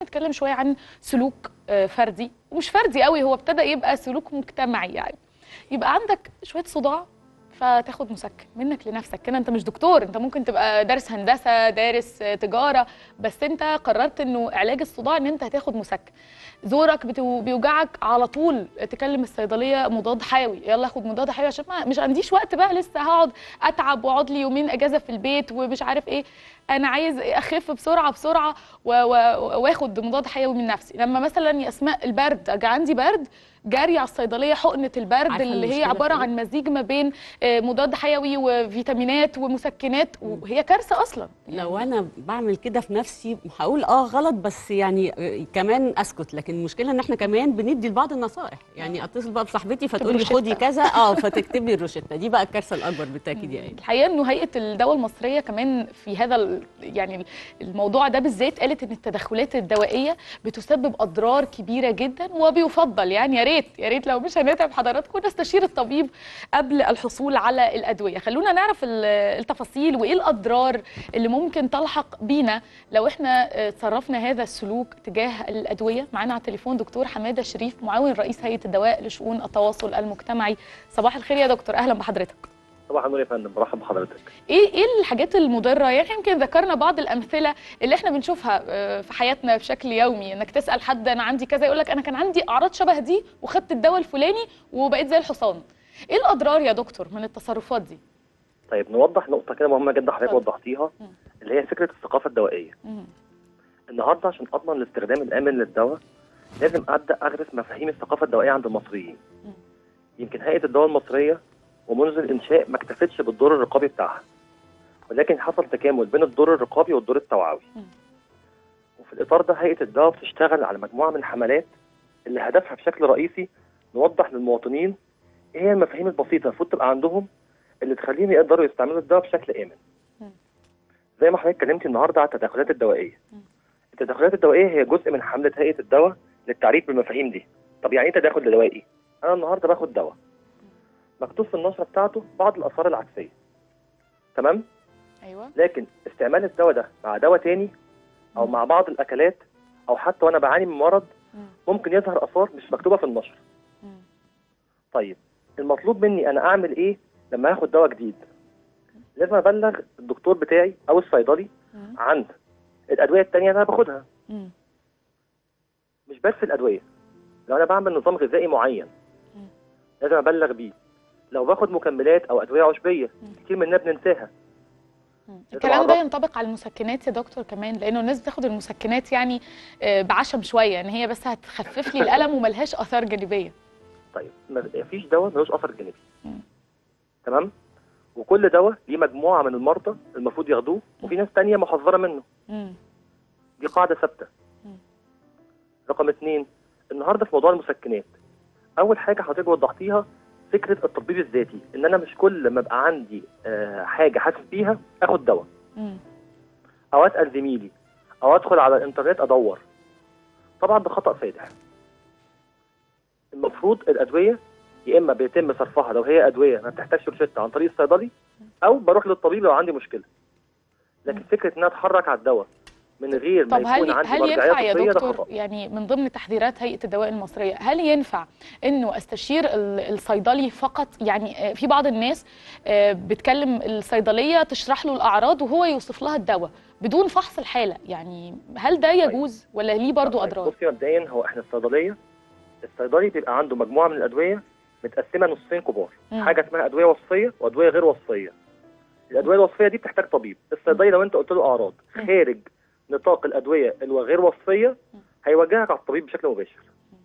نتكلم شويه عن سلوك آه، فردي ومش فردي قوي هو ابتدى يبقى سلوك مجتمعي يعني يبقى عندك شويه صداع فتاخد مسكن منك لنفسك كده انت مش دكتور انت ممكن تبقى دارس هندسه دارس آه، تجاره بس انت قررت انه علاج الصداع ان انت هتاخد مسكن زورك بتو- بيوجعك على طول تكلم الصيدليه مضاد حيوي يلا اخد مضاد حيوي عشان ما مش عنديش وقت بقى لسه هقعد اتعب واقعد لي يومين اجازه في البيت ومش عارف ايه انا عايز اخف بسرعه بسرعه و- و- واخد مضاد حيوي من نفسي لما مثلا يا اسماء البرد اجي عندي برد جري على الصيدليه حقنه البرد عارفة اللي هي المشكلة عباره في عن مزيج ما بين آه، مضاد حيوي وفيتامينات ومسكنات وهي كارثه اصلا لو انا بعمل كده في نفسي هقول اه غلط بس يعني آه، كمان اسكت لكن المشكله ان احنا كمان بندي لبعض النصائح يعني اتصل بقى بصاحبتي فتقول لي روشتة. خدي كذا اه فتكتب لي الروشته دي بقى الكارثه الاكبر بالتاكيد يعني الحقيقه انه هيئه الدواء المصريه كمان في هذا ال- يعني الموضوع ده بالذات قالت ان التدخلات الدوائيه بتسبب اضرار كبيره جدا وبيفضل يعني يا ريت يا ريت لو مش هنتعب حضراتكم نستشير الطبيب قبل الحصول على الادويه خلونا نعرف ال- التفاصيل وايه الاضرار اللي ممكن تلحق بينا لو احنا آه، تصرفنا هذا السلوك تجاه الادويه معانا على التليفون دكتور حماده شريف معاون رئيس هيئه الدواء لشؤون التواصل المجتمعي صباح الخير يا دكتور اهلا بحضرتك صباح النور يا فندم برحب بحضرتك ايه ايه الحاجات المضره يعني يمكن ذكرنا بعض الامثله اللي احنا بنشوفها آه، في حياتنا بشكل يومي انك تسال حد انا عندي كذا يقول لك انا كان عندي اعراض شبه دي وخدت الدواء الفلاني وبقيت زي الحصان ايه الاضرار يا دكتور من التصرفات دي طيب نوضح نقطه كده مهمه جدا حضرتك اتفضل. وضحتيها مم. اللي هي فكره الثقافه الدوائيه مم. النهارده عشان اضمن الاستخدام الامن للدواء لازم ابدا اغرس مفاهيم الثقافه الدوائيه عند المصريين مم. يمكن هيئه الدواء المصريه ومنذ الانشاء ما اكتفتش بالدور الرقابي بتاعها ولكن حصل تكامل بين الدور الرقابي والدور التوعوي مم. وفي الاطار ده هيئه الدواء بتشتغل على مجموعه من الحملات اللي هدفها بشكل رئيسي نوضح للمواطنين ايه هي المفاهيم البسيطه المفروض تبقى عندهم اللي تخليهم يقدروا يستعملوا الدواء بشكل امن مم. زي ما حضرتك اتكلمتي النهارده على التدخلات الدوائيه مم. التدخلات الدوائيه هي جزء من حمله هيئه الدواء للتعريف بالمفاهيم دي طب يعني ايه تداخل دوائي انا النهارده باخد دواء مكتوب في النشره بتاعته بعض الاثار العكسيه تمام ايوه لكن استعمال الدواء ده مع دواء تاني او مم. مع بعض الاكلات او حتى وانا بعاني من مرض مم. ممكن يظهر اثار مش مكتوبه في النشر مم. طيب المطلوب مني انا اعمل ايه لما هاخد دواء جديد لازم ابلغ الدكتور بتاعي او الصيدلي مم. عن الادويه التانية اللي انا باخدها مم. مش بس الادويه لو انا بعمل نظام غذائي معين مم. لازم ابلغ بيه لو باخد مكملات او ادويه عشبيه مم. كتير مننا بننساها مم. الكلام ده طبعاً. ينطبق على المسكنات يا دكتور كمان لانه الناس بتاخد المسكنات يعني آه، بعشم شويه ان هي بس هتخفف لي الالم وملهاش اثار جانبيه طيب ما فيش دواء ملوش اثر جانبي مم. تمام وكل دواء ليه مجموعه من المرضى المفروض ياخدوه وفي ناس تانية محذره منه مم. دي قاعده ثابته مم. رقم اتنين النهارده في موضوع المسكنات اول حاجه حضرتك وضحتيها فكره التطبيب الذاتي ان انا مش كل ما ابقى عندي آه، حاجه حاسس بيها اخد دواء مم. او اسال زميلي او ادخل على الانترنت ادور طبعا ده خطا فادح المفروض الادويه يا اما بيتم صرفها لو هي ادويه ما بتحتاجش روشته عن طريق الصيدلي او بروح للطبيب لو عندي مشكله لكن مم. فكره ان انا اتحرك على الدواء من غير ما طب يكون هل عندي هل مرجعيه ينفع يا طبيه ده دكتور خطا يعني من ضمن تحذيرات هيئه الدواء المصريه هل ينفع انه استشير ال- الصيدلي فقط يعني آه، في بعض الناس آه، بتكلم الصيدليه تشرح له الاعراض وهو يوصف لها الدواء بدون فحص الحاله يعني هل ده يجوز ولا ليه برضو طيب، اضرار بصي مبدئيا هو احنا الصيدليه الصيدلي بيبقى عنده مجموعه من الادويه متقسمه نصين كبار مم. حاجه اسمها ادويه وصفيه وادويه غير وصفيه الادويه الوصفيه دي بتحتاج طبيب الصيدلي لو انت قلت له اعراض مم. خارج نطاق الادويه الغير وصفيه مم. هيوجهك على الطبيب بشكل مباشر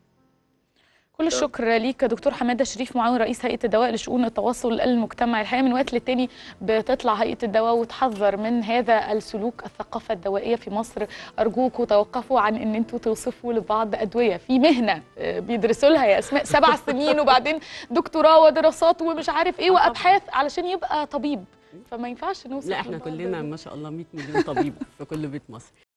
كل الشكر ليك يا دكتور حماده شريف معاون رئيس هيئه الدواء لشؤون التواصل المجتمعي الحقيقه من وقت للتاني بتطلع هيئه الدواء وتحذر من هذا السلوك الثقافه الدوائيه في مصر ارجوكم توقفوا عن ان انتوا توصفوا لبعض ادويه في مهنه آه، بيدرسوا لها يا اسماء سبع سنين وبعدين دكتوراه ودراسات ومش عارف ايه آه طبعاً. وابحاث علشان يبقى طبيب فما ينفعش نوصف لا احنا لبعض كلنا ما شاء الله 100 مليون طبيب في كل بيت مصر